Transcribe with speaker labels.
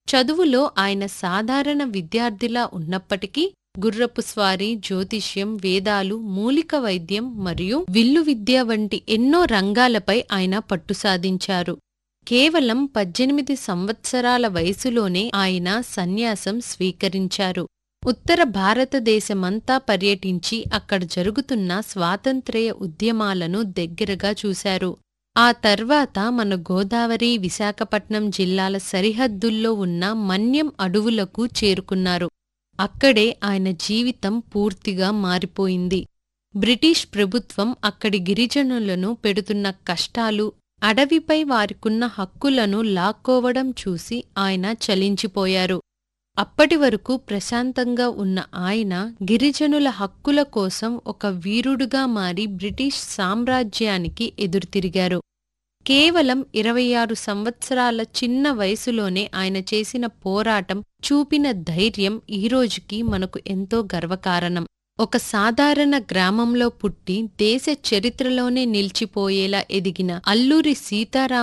Speaker 1: చదువులో ఆయన సాధారణ విద్యార్థిలా ఉన్నప్పటికీ గుర్రపు స్వారీ జ్యోతిష్యం వేదాలు మూలిక వైద్యం మరియు విల్లు విద్య వంటి ఎన్నో రంగాలపై ఆయన పట్టు సాధించారు కేవలం పద్దెనిమిది సంవత్సరాల వయసులోనే ఆయన సన్యాసం స్వీకరించారు ఉత్తర భారతదేశమంతా పర్యటించి అక్కడ జరుగుతున్న స్వాతంత్ర్య ఉద్యమాలను దగ్గరగా చూశారు ఆ తర్వాత మన గోదావరి విశాఖపట్నం జిల్లాల సరిహద్దుల్లో ఉన్న మన్యం అడవులకు చేరుకున్నారు అక్కడే ఆయన జీవితం పూర్తిగా మారిపోయింది బ్రిటిష్ ప్రభుత్వం అక్కడి గిరిజనులను పెడుతున్న కష్టాలు అడవిపై వారికున్న హక్కులను లాక్కోవడం చూసి ఆయన చలించిపోయారు అప్పటి వరకు ప్రశాంతంగా ఉన్న ఆయన గిరిజనుల హక్కుల కోసం ఒక వీరుడుగా మారి బ్రిటిష్ సామ్రాజ్యానికి ఎదురుతిరిగారు కేవలం ఇరవై ఆరు సంవత్సరాల చిన్న వయసులోనే ఆయన చేసిన పోరాటం చూపిన ధైర్యం ఈరోజుకి మనకు ఎంతో గర్వకారణం ఒక సాధారణ గ్రామంలో పుట్టి దేశ చరిత్రలోనే నిలిచిపోయేలా ఎదిగిన అల్లూరి సీతారామ